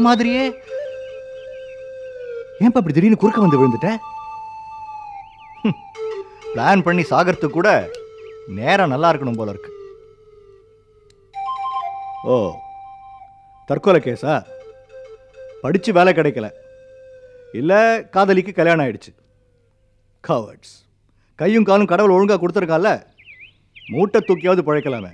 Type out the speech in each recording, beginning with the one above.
மாதிரியே ஏன்பா இப்படி திடீர்னு குறுக்க வந்து விழுந்துட்ட பிளான் பண்ணி சாகறதுக்கு கூட நேரம் நல்லா இருக்கணும் போல இருக்கு ஓ தற்கொலை கேஸா படிச்சு வேலை கிடைக்கல இல்ல காதலிக்கு கல்யாணம் ஆயிடுச்சு கவர்ட்ஸ் கையும் காலும் கடவுள் ஒழுங்கா கொடுத்துருக்கால மூட்டை தூக்கியாவது பழைக்கலாமே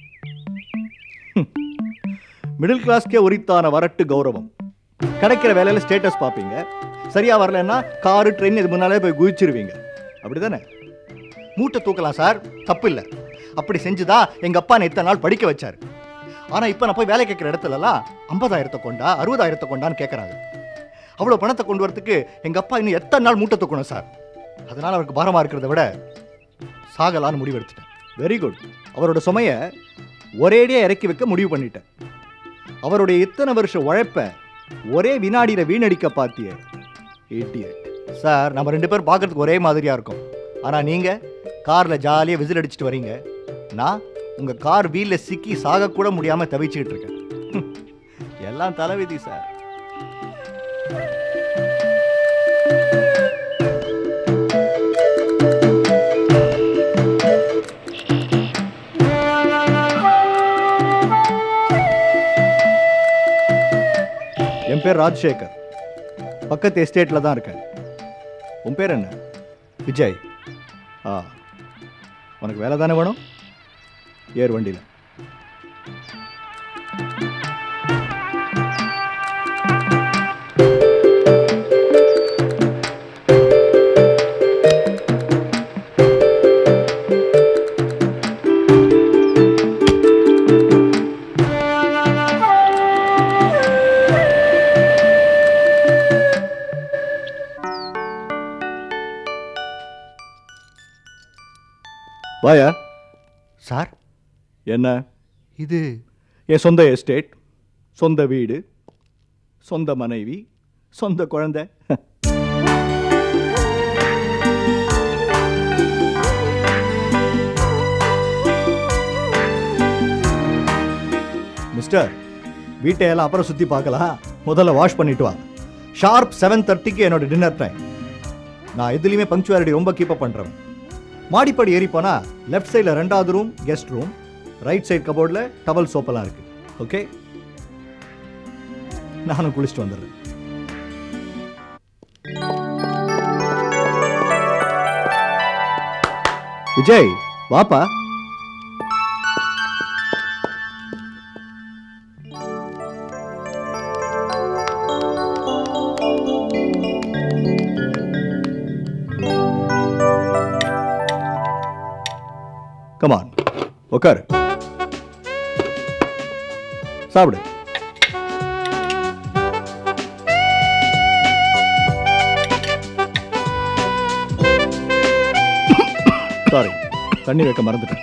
மிடில் கிளாஸ்க்கே உரித்தான வரட்டு கௌரவம் கிடைக்கிற வேலையில ஸ்டேட்டஸ் பார்ப்பீங்க சரியா வரலன்னா காரு ட்ரெயின் இது முன்னாலே போய் குதிச்சிருவீங்க அப்படிதானே மூட்டை தூக்கலாம் சார் தப்பு இல்லை அப்படி செஞ்சுதான் எங்க அப்பா என்னை இத்தனை நாள் படிக்க வச்சாரு ஆனா இப்ப நான் போய் வேலை கேட்கிற இடத்துலலாம் ஐம்பதாயிரத்தை கொண்டா அறுபதாயிரத்தை கொண்டான்னு கேட்கறாங்க அவ்வளவு பணத்தை கொண்டு வரதுக்கு எங்க அப்பா இன்னும் எத்தனை நாள் மூட்டை தூக்கணும் சார் அதனால அவருக்கு பாரமா இருக்கிறத விட சாகலான்னு முடிவெடுத்துட்டேன் வெரி குட் அவரோட சுமைய ஒரேடியா இறக்கி வைக்க முடிவு பண்ணிட்டேன் அவருடைய இத்தனை வருஷம் உழைப்ப ஒரே வினாடியில வீணடிக்க பார்த்திய idiot. சார் நம்ம ரெண்டு பேரும் பார்க்கறதுக்கு ஒரே மாதிரியா இருக்கும் ஆனா நீங்க கார்ல ஜாலியா விசில் அடிச்சிட்டு வரீங்க நான் உங்க கார் வீல்ல சிக்கி சாக கூட முடியாம தவிச்சுக்கிட்டு இருக்கேன் எல்லாம் தலைவிதி சார் என் பேர் ராஜசேகர் பக்கத்து எஸ்டேட்டில் தான் இருக்கேன் உன் பேர் என்ன விஜய் ஆ உனக்கு வேலை தானே வேணும் ஏர் வண்டியில் வாயா சார் என்ன இது என் சொந்த எஸ்டேட் சொந்த வீடு சொந்த மனைவி சொந்த குழந்தை மிஸ்டர் வீட்டையெல்லாம் அப்புறம் சுற்றி பார்க்கலாம் முதல்ல வாஷ் பண்ணிட்டு வா ஷார்ப் செவன் தேர்ட்டிக்கு என்னோட டின்னர் டைம் நான் எதுலேயுமே பங்க்சுவாலிட்டி ரொம்ப கீப் அப் பண்ணுறேன் மாடிப்படி ஏறி போனா லெஃப்ட் சைடில் ரெண்டாவது room guest room right side கபோர்டில் டவல் சோப்பெல்லாம் இருக்கு ஓகே நானும் குளிச்சுட்டு வந்துடுறேன் விஜய் வாப்பா கமான் உட்காரு சாப்பிடு சாரி தண்ணி வைக்க மறந்துட்டேன்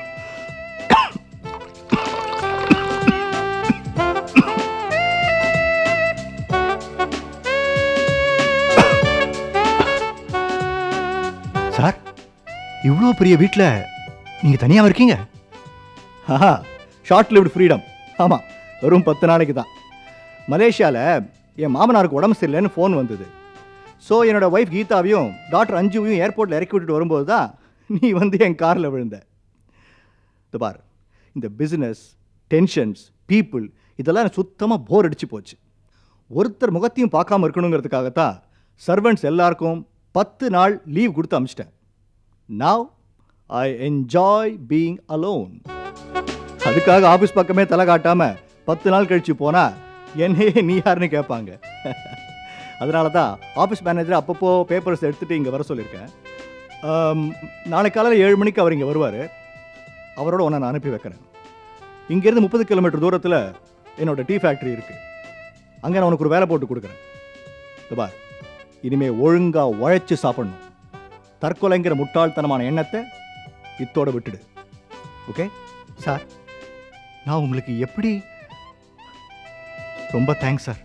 சார் இவ்வளோ பெரிய வீட்டில் நீங்கள் தனியாக இருக்கீங்க ஆஹா ஷார்ட் லிவ்டு ஃப்ரீடம் ஆமாம் வெறும் பத்து நாளைக்கு தான் மலேசியாவில் என் மாமனாருக்கு உடம்பு சரியில்லைன்னு ஃபோன் வந்தது ஸோ என்னோட ஒய்ஃப் கீதாவையும் டாக்டர் அஞ்சுவையும் ஏர்போர்ட்டில் இறக்கி விட்டுட்டு வரும்போது தான் நீ வந்து என் காரில் விழுந்த இந்த பார் இந்த பிஸ்னஸ் டென்ஷன்ஸ் பீப்புள் இதெல்லாம் எனக்கு சுத்தமாக போர் அடிச்சு போச்சு ஒருத்தர் முகத்தையும் பார்க்காம இருக்கணுங்கிறதுக்காகத்தான் சர்வெண்ட்ஸ் எல்லாருக்கும் பத்து நாள் லீவ் கொடுத்து அமிச்சிட்டேன் now I enjoy being alone அதுக்காக ஆஃபீஸ் பக்கமே தலை காட்டாம பத்து நாள் கழிச்சு போனா என்னையே நீ யாருன்னு கேட்பாங்க அதனால தான் ஆஃபீஸ் மேனேஜர் அப்பப்போ பேப்பர்ஸ் எடுத்துட்டு இங்கே வர சொல்லியிருக்கேன் ஆம், நாளைக்கு காலையில் ஏழு மணிக்கு அவர் இங்கே வருவார் அவரோட உன்னை நான் அனுப்பி வைக்கிறேன் இங்கேருந்து முப்பது கிலோமீட்டர் தூரத்தில் என்னோட டீ ஃபேக்ட்ரி இருக்குது அங்கே நான் உனக்கு ஒரு வேலை போட்டு கொடுக்குறேன் இந்த பார் இனிமே ஒழுங்கா உழைச்சு சாப்பிடணும் தற்கொலைங்கிற முட்டாள்தனமான எண்ணத்தை இத்தோட விட்டுடு ஓகே சார் நான் உங்களுக்கு எப்படி ரொம்ப தேங்க்ஸ் சார்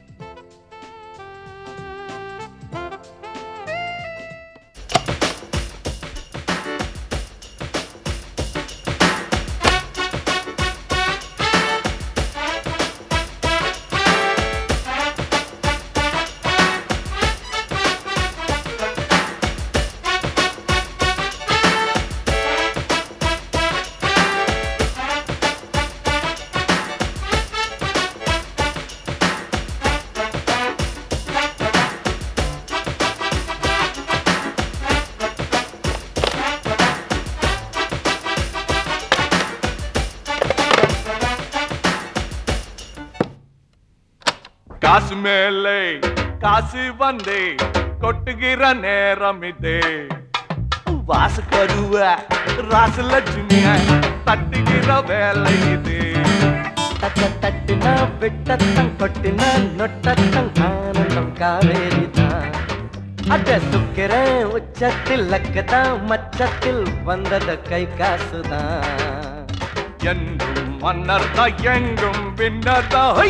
காசு மேலே காசு வந்தே கொட்டுகிற நேரம் இதே வாசு கருவ ராசு லட்சுமிய தட்டுகிற வேலை இது தட்ட தட்டுனா விட்டத்தம் கொட்டினா நொட்டத்தம் ஆனந்தம் காவேரி தான் அட சுக்கிறேன் உச்சத்தில் லக்கதான் மச்சத்தில் வந்தது கை காசுதான் என்றும் மன்னர் தான் எங்கும் பின்னர் தான் ஹை!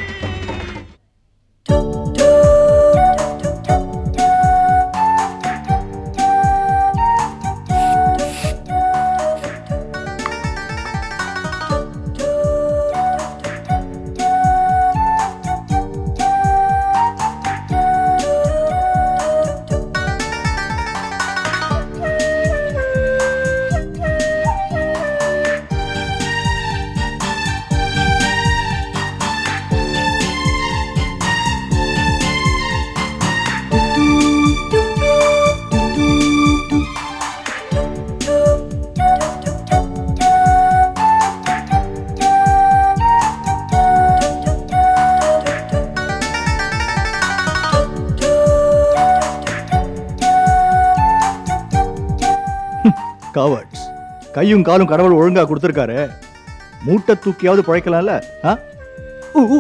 காவர்ட்ஸ் கையும் காலும் கடவுள் ஒழுங்கா கொடுத்துருக்காரு மூட்டை தூக்கியாவது பிழைக்கலாம்ல ஆ ஊ, ஊ.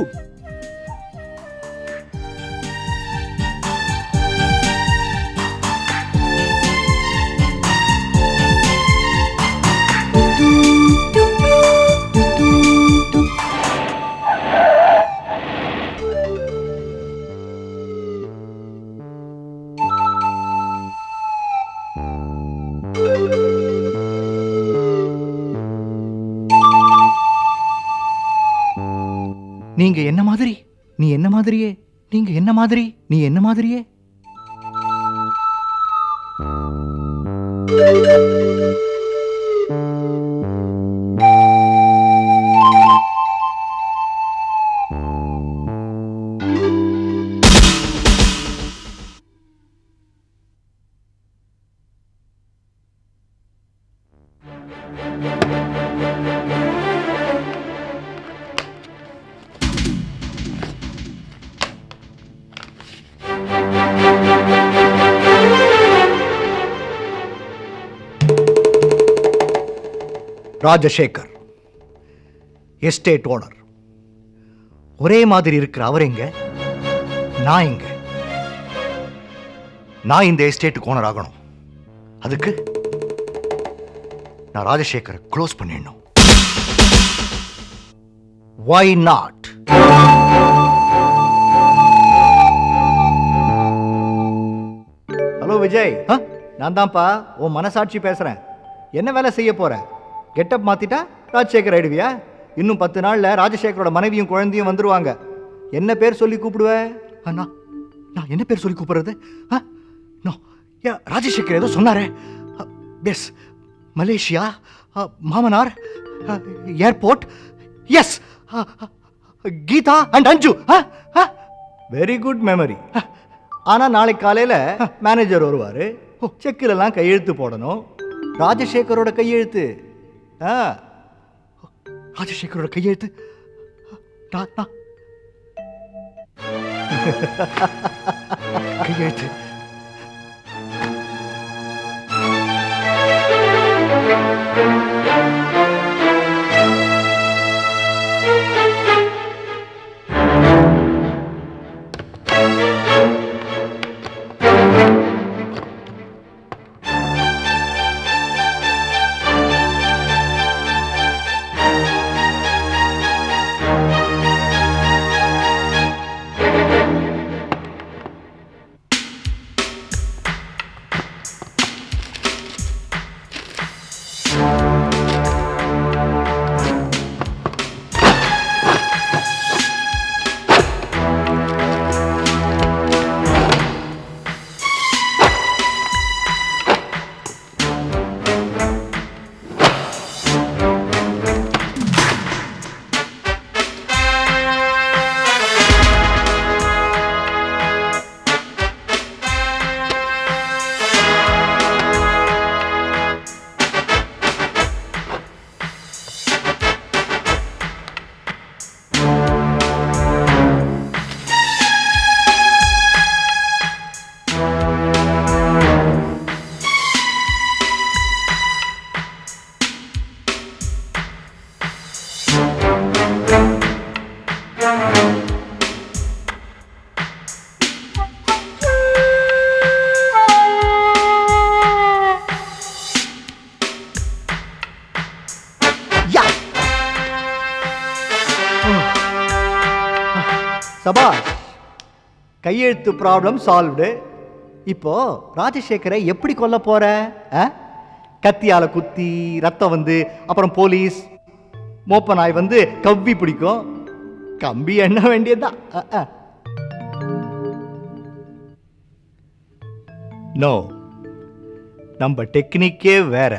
நீங்க என்ன மாதிரி நீ என்ன மாதிரியே நீங்க என்ன மாதிரி நீ என்ன மாதிரியே ராஜசேகர் எஸ்டேட் ஓனர் ஒரே மாதிரி இருக்கிற அவர் எங்க நான் எங்க நான் இந்த எஸ்டேட்டுக்கு ஓனர் ஆகணும் அதுக்கு நான் ராஜசேகரை க்ளோஸ் பண்ணிடணும் வை நாட் ஹலோ விஜய் ஆ? நான் தான்ப்பா உன் மனசாட்சி பேசுறேன் என்ன வேலை செய்ய போற கெட்டப் மாத்திட்டா ராஜசேகர் ஆயிடுவியா இன்னும் பத்து நாள்ல ராஜசேகரோட மனைவியும் குழந்தையும் வந்துருவாங்க என்ன பேர் சொல்லி கூப்பிடுவ அண்ணா நான் என்ன பேர் சொல்லி கூப்பிடுறது ஆ? நோ ஏ ராஜசேகர் ஏதோ சொன்னாரே எஸ் மலேசியா அ, மாமனார் airport yes Geetha and Anju very good memory ஆனா நாளைக்கு காலையில மேனேஜர் வருவாரு செக்கில் எல்லாம் கையெழுத்து போடணும் ராஜசேகரோட கையெழுத்து ஆ ராஜசேகரோட கையெழுத்து நான், நான். கையெழுத்து கையெழுத்து ப்ராப்ளம் சால்வ்டு இப்போ ராஜசேகரை எப்படி கொல்ல போற ஆ? கத்தியால குத்தி ரத்தம் வந்து அப்புறம் போலீஸ் மோப்ப நாய் வந்து கவ்வி பிடிக்கும் கம்பி எண்ண வேண்டியதுதான் நோ நம்ம டெக்னிக்கே வேற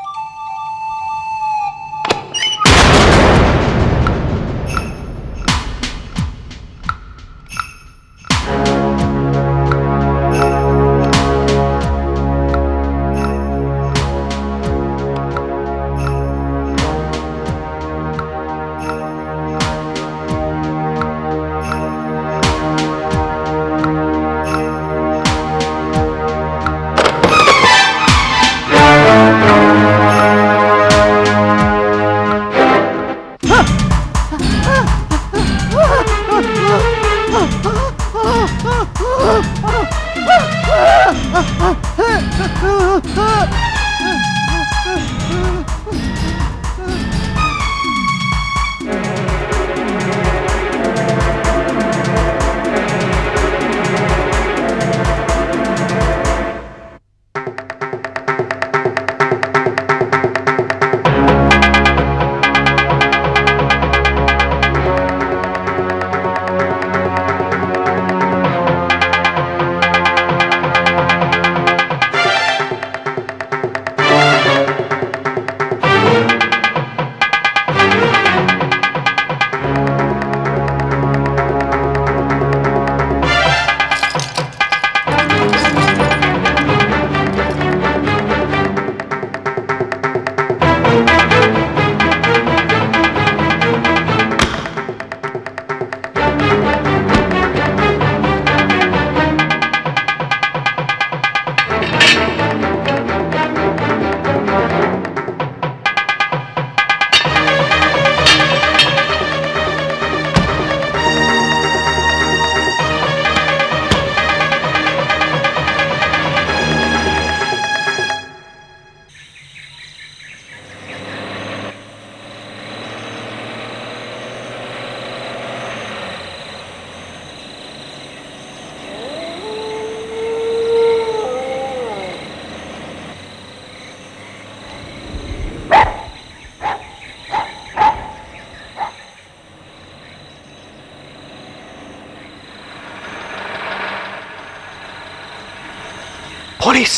போலீஸ்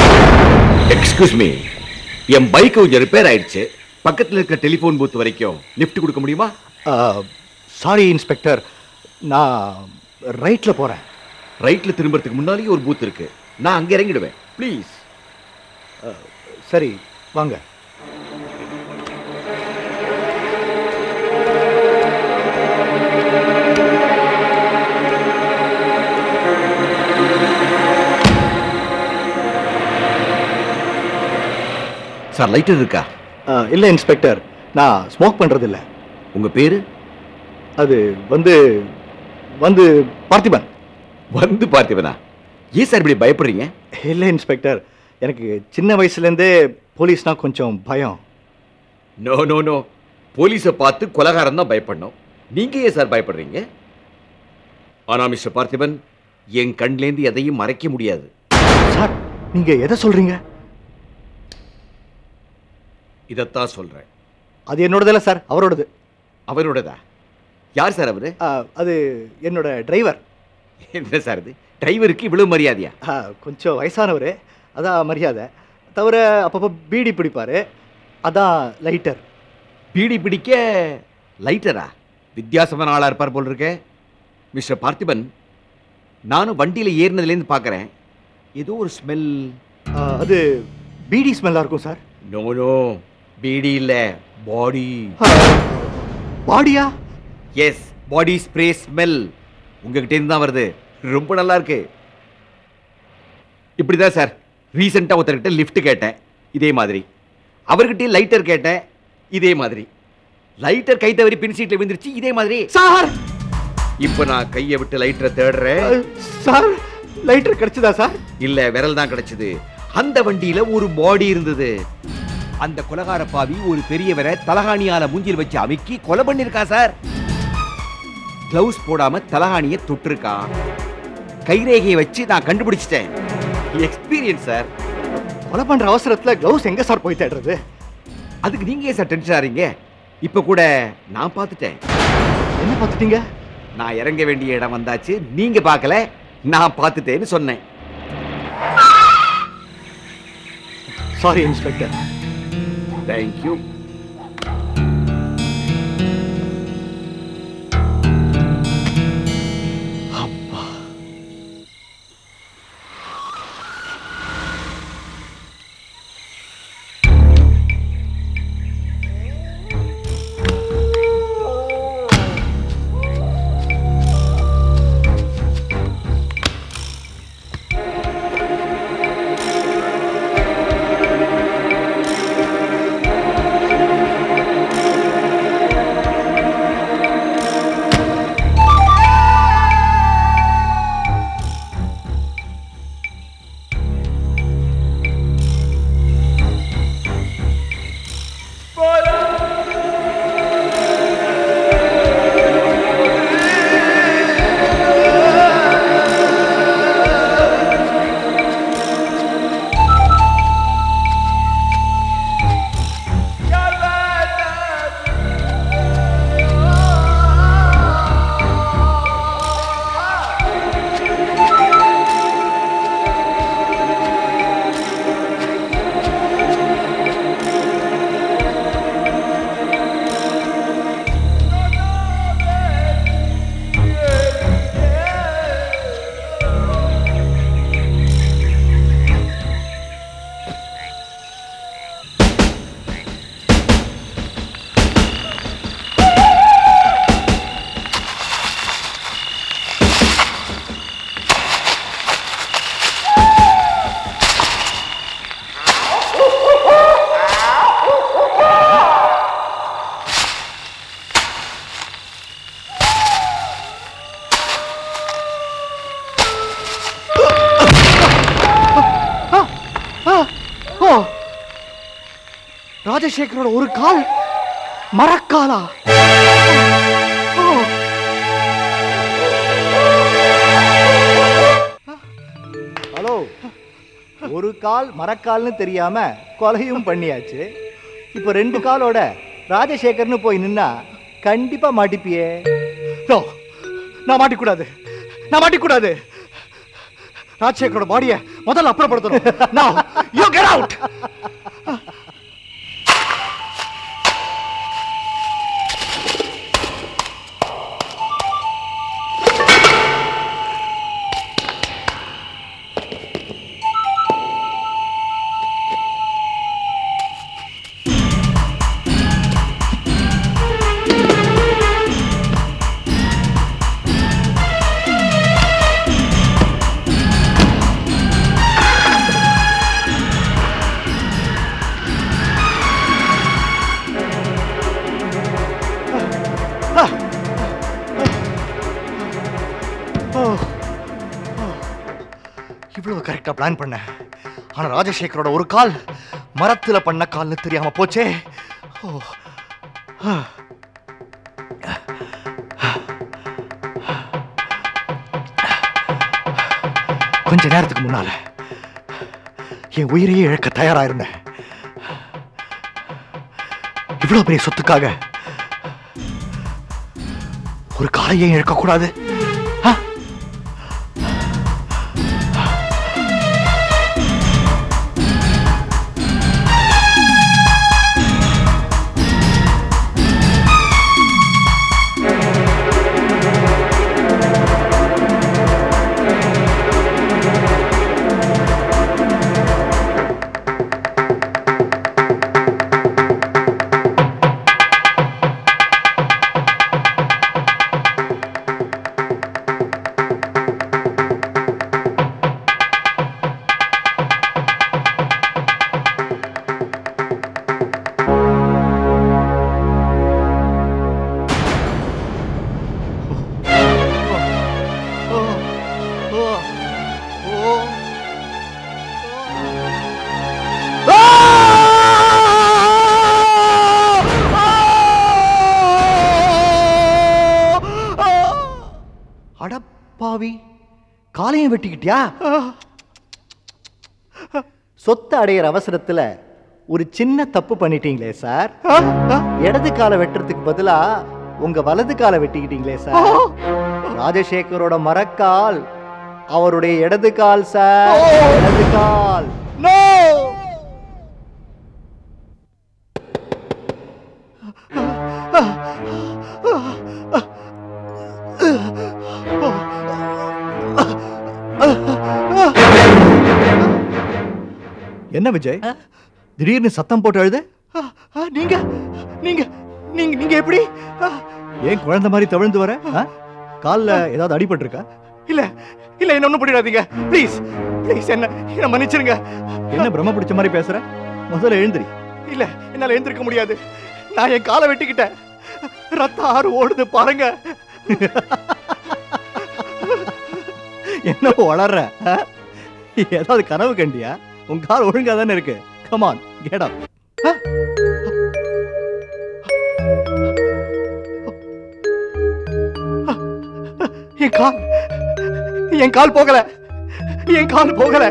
எக்ஸ்கியூஸ் மீ என் பைக் கொஞ்சம் ரிப்பேர் ஆயிடுச்சு பக்கத்துல இருக்க டெலிபோன் பூத் வரைக்கும் லிஃப்ட் கொடுக்க முடியுமா சாரி இன்ஸ்பெக்டர் நான் ரைட்டில் போகிறேன் ரைட்ல திரும்புறதுக்கு முன்னாலேயே ஒரு பூத் இருக்கு நான் அங்க இறங்கிடுவேன் ப்ளீஸ் சரி வாங்க சார் லைட்டர் இருக்கா இல்லை இன்ஸ்பெக்டர் நான் ஸ்மோக் பண்ணுறதில்ல உங்க பேரு அது வந்து வந்து பார்த்திபன் வந்து பார்த்திவனா ஏன் சார் இப்படி பயப்படுறீங்க இல்லை இன்ஸ்பெக்டர் எனக்கு சின்ன வயசுலேருந்தே போலீஸ்னா கொஞ்சம் பயம் நோ நோ நோ போலீஸை பார்த்து கொலகாரம் தான் பயப்படணும் நீங்க ஏன் சார் பயப்படுறீங்க ஆனா மிஸ்டர் பார்த்திபன் என் கண்லேருந்து எதையும் மறைக்க முடியாது சார் நீங்கள் எதை சொல்கிறீங்க இதைத்தான் சொல்றேன் அது என்னோடதில்ல சார் அவரோடது அவரோடதா யார் சார் அவரு ஆ, அது என்னோட டிரைவர் என்ன சார் இது டிரைவருக்கு இவ்வளவு மரியாதையா ஆ, கொஞ்சம் வயசானவர் அதான் மரியாதை தவிர அப்பப்போ பீடி பிடிப்பார் அதான் லைட்டர் பீடி பிடிக்க லைட்டரா வித்தியாசமான ஆளா இருப்பார் போல் இருக்கே மிஸ்டர் பார்த்திபன் நானும் வண்டியில் ஏறினதுலேருந்து பார்க்குறேன் ஏதோ ஒரு ஸ்மெல் அது பீடி ஸ்மெல்லாக இருக்கும் சார் நோ நோ பீடி இல்ல பாடி பாடியா எஸ் பாடி ஸ்ப்ரே ஸ்மெல் உங்ககிட்ட இருந்து தான் வருது ரொம்ப நல்லா இருக்கு இப்படிதான் சார் ரீசெண்டாக ஒருத்தர்கிட்ட லிஃப்ட் கேட்டேன் இதே மாதிரி அவர்கிட்டயும் லைட்டர் கேட்டேன் இதே மாதிரி லைட்டர் கை தவறி பின் சீட்ல விழுந்துருச்சு இதே மாதிரி சார் இப்போ நான் கையை விட்டு லைட்டரை தேடுறேன் சார் லைட்டர் கிடைச்சதா சார் இல்ல விரல் தான் கிடைச்சது அந்த வண்டியில ஒரு பாடி இருந்தது அந்த கொலகார பாவி ஒரு பெரியவரை தலகாணியால மூஞ்சில் வச்சு அமுக்கி கொலை பண்ணிருக்கா சார் கிளவுஸ் போடாம தலகாணிய தொட்டிருக்கா கைரேகையை வச்சு நான் கண்டுபிடிச்சிட்டேன் எக்ஸ்பீரியன்ஸ் சார் கொலை பண்ற அவசரத்துல க்ளவுஸ் எங்க சார் போய் தேடுறது அதுக்கு நீங்க ஏன் சார் டென்ஷன் ஆறீங்க இப்ப கூட நான் பார்த்துட்டேன் என்ன பார்த்துட்டீங்க நான் இறங்க வேண்டிய இடம் வந்தாச்சு நீங்க பார்க்கல நான் பார்த்துட்டேன்னு சொன்னேன் சாரி இன்ஸ்பெக்டர் தேங்க்யூ அப்பா ஓ ராஜசேகரோட ஒரு கால் மரக்காலா ஓ ஹலோ ஒரு கால் மரக்கால்னு தெரியாம கொலையும் பண்ணியாச்சு இப்போ ரெண்டு காலோட ராஜசேகர்னு போய் நின்னா கண்டிப்பா மாட்டிப்பியே நோ நான் மாட்டிக்கூடாது நான் மாட்டிக்கூடாது ராஜசேகரோட பாடியை முதல்ல அப்புறப்படுத்தணும் now you get out ஓ ஓ. இவ்வளவு கரெக்டா பிளான் பண்ணேன் ஆனா ராஜசேகரோட ஒரு கால் மரத்துல பண்ண கால்னு தெரியாம போச்சே ஓ ஆ. கொஞ்ச நேரத்துக்கு முன்னால என் உயிரையே இழக்க தயாரா இருந்தேன் இவ்வளவு பெரிய சொத்துக்காக ஒரு காலையே இழக்கக்கூடாது ஆ? காலையும் வெட்டிக்கிட்டியா சொத்து அடையிற அவசரத்துல ஒரு சின்ன தப்பு பண்ணிட்டீங்களே சார் இடது காலை வெட்டுறதுக்கு பதிலா உங்க வலது காலை வெட்டிக்கிட்டீங்களே சார் ராஜசேகரோட மரக்கால் அவருடைய இடது கால் சார் இடது கால் என்ன விஜய் திடீர்னு சத்தம் போட்டு அழுது நீங்க நீங்க நீங்க நீங்க எப்படி ஏன் குழந்தை மாதிரி தவிழ்ந்து வர ஆ? கால்ல ஏதாவது அடிபட்டு இருக்கா இல்ல இல்ல என்ன ஒண்ணும் பண்ணிடாதீங்க ப்ளீஸ் ப்ளீஸ் என்ன என்ன மன்னிச்சிருங்க என்ன பிரம்ம பிடிச்ச மாதிரி பேசுற முதல்ல எழுந்திரி இல்ல என்னால எழுந்திருக்க முடியாது நான் என் காலை வெட்டிக்கிட்டேன் ரத்தம் ஆறு ஓடுது பாருங்க என்ன வளர்ற ஆ? ஏதாவது கனவு கண்டியா உன் கால் ஒழுங்கா தானே இருக்கு கமான் கேட் அப் என் கால் என் கால் போகல என் கால் போகல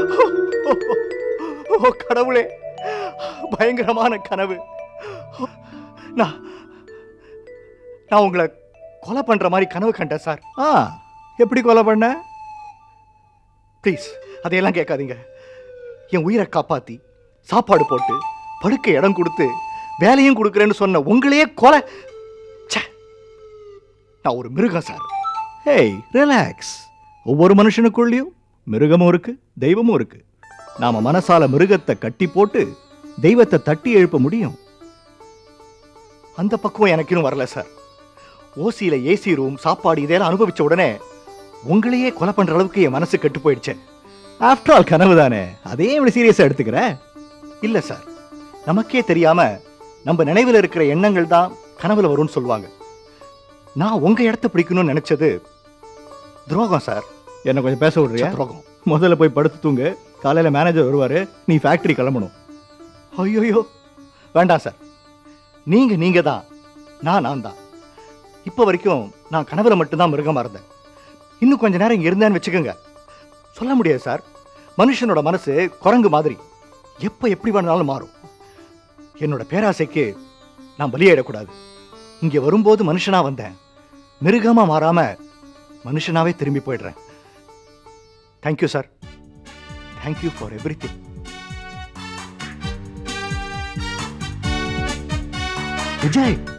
ஓ கடவுளே பயங்கரமான கனவு நான் நான் உங்களை கொலை பண்ற மாதிரி கனவு கண்டேன் சார் ஆ எப்படி கொலை பண்ண ப்ளீஸ் அதையெல்லாம் கேட்காதீங்க என் உயிரை காப்பாத்தி சாப்பாடு போட்டு படுக்க இடம் கொடுத்து வேலையும் கொடுக்குறேன்னு சொன்ன உங்களையே கொலை ச்சே. நான் ஒரு மிருகம் சார் ஹேய் ரிலாக்ஸ் ஒவ்வொரு மனுஷனுக்குள்ளேயும் மிருகமும் இருக்கு தெய்வமும் இருக்கு நாம மனசால மிருகத்தை கட்டி போட்டு தெய்வத்தை தட்டி எழுப்ப முடியும் அந்த பக்குவம் எனக்கு இன்னும் வரல சார் ஓசியில ஏசி ரூம் சாப்பாடு இதெல்லாம் அனுபவிச்ச உடனே உங்களையே கொலை பண்ற அளவுக்கு என் மனசு கெட்டு போயிடுச்சு ஆஃப்டர் ஆல் கனவு தானே அதே இப்படி சீரியஸா எடுத்துக்கிற இல்ல சார் நமக்கே தெரியாம நம்ம நினைவில் இருக்கிற எண்ணங்கள் தான் கனவுல வரும்னு சொல்லுவாங்க நான் உங்க இடத்த பிடிக்கணும்னு நினைச்சது துரோகம் சார் என்ன கொஞ்சம் பேச விடுறியா துரோகம் முதல்ல போய் படுத்து தூங்கு காலையில மேனேஜர் வருவாரு நீ ஃபேக்டரி கிளம்பணும் ஐயோயோ வேண்டாம் சார் நீங்க நீங்க தான் நான் நான் தான் இப்போ வரைக்கும் நான் கனவுல மட்டும்தான் மிருகமா இருந்தேன் இன்னும் கொஞ்ச நேரம் இங்க இருந்தேன்னு வச்சுக்கோங்க சொல்ல முடியாது சார் மனுஷனோட மனசு குரங்கு மாதிரி எப்ப எப்படி வேணாலும் மாறும் என்னோட பேராசைக்கு நான் பலியாயிடக்கூடாது இங்க வரும்போது மனுஷனா வந்தேன் மிருகமா மாறாம மனுஷனாவே திரும்பி போயிடுறேன் thank you sir thank you for everything Vijay